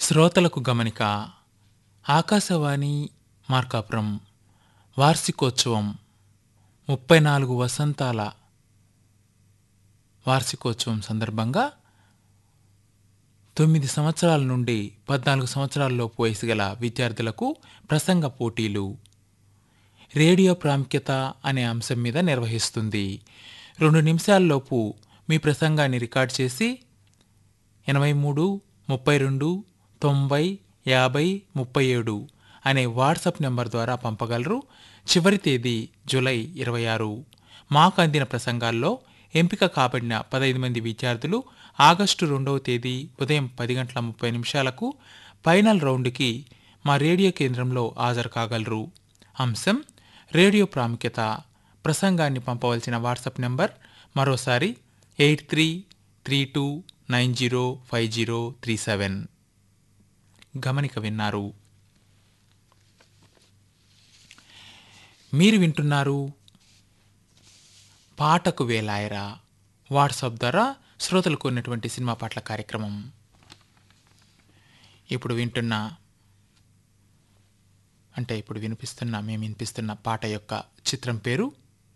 శ్రోతలకు గమనిక ఆకాశవాణి మార్కాపురం వార్షికోత్సవం ముప్పై నాలుగు వసంతాల వార్షికోత్సవం సందర్భంగా తొమ్మిది సంవత్సరాల నుండి పద్నాలుగు సంవత్సరాలలోపు వయసు గల విద్యార్థులకు ప్రసంగ పోటీలు రేడియో ప్రాముఖ్యత అనే అంశం మీద నిర్వహిస్తుంది రెండు నిమిషాల్లోపు మీ ప్రసంగాన్ని రికార్డ్ చేసి ఎనభై మూడు ముప్పై రెండు తొంభై యాభై ముప్పై ఏడు అనే వాట్సాప్ నెంబర్ ద్వారా పంపగలరు చివరి తేదీ జూలై ఇరవై ఆరు మాకు అందిన ప్రసంగాల్లో ఎంపిక కాబడిన పదహైదు మంది విద్యార్థులు ఆగస్టు రెండవ తేదీ ఉదయం పది గంటల ముప్పై నిమిషాలకు ఫైనల్ రౌండ్కి మా రేడియో కేంద్రంలో హాజరు కాగలరు అంశం రేడియో ప్రాముఖ్యత ప్రసంగాన్ని పంపవలసిన వాట్సాప్ నెంబర్ మరోసారి eight three three two nine zero five zero three seven గమనిక విన్నారు మీరు వింటున్నారు పాటకు వేలాయరా వాట్సాప్ ద్వారా శ్రోతలకు ఉన్నటువంటి సినిమా పాటల కార్యక్రమం ఇప్పుడు వింటున్న అంటే ఇప్పుడు వినిపిస్తున్న మేము వినిపిస్తున్న పాట యొక్క చిత్రం పేరు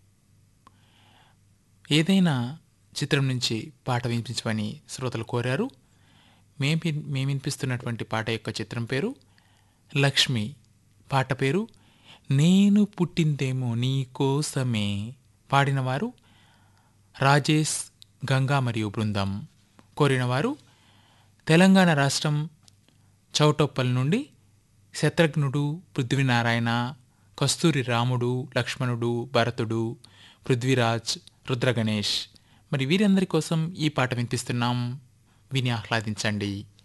ఏదైనా చిత్రం నుంచి పాట వినిపించమని శ్రోతలు కోరారు మేము విన్- మేము వినిపిస్తున్నటువంటి పాట యొక్క చిత్రం పేరు లక్ష్మి పాట పేరు నేను పుట్టిందేమో నీ కోసమే పాడినవారు రాజేష్ గంగా మరియు బృందం కోరినవారు తెలంగాణ రాష్ట్రం చౌటప్పల్ నుండి శత్రుఘ్నుడు పృథ్వీనారాయణ కస్తూరి రాముడు లక్ష్మణుడు భరతుడు పృథ్వీరాజ్ రుద్రగణేష్ మరి వీరందరి కోసం ఈ పాట వినిపిస్తున్నాం విని ఆహ్లాదించండి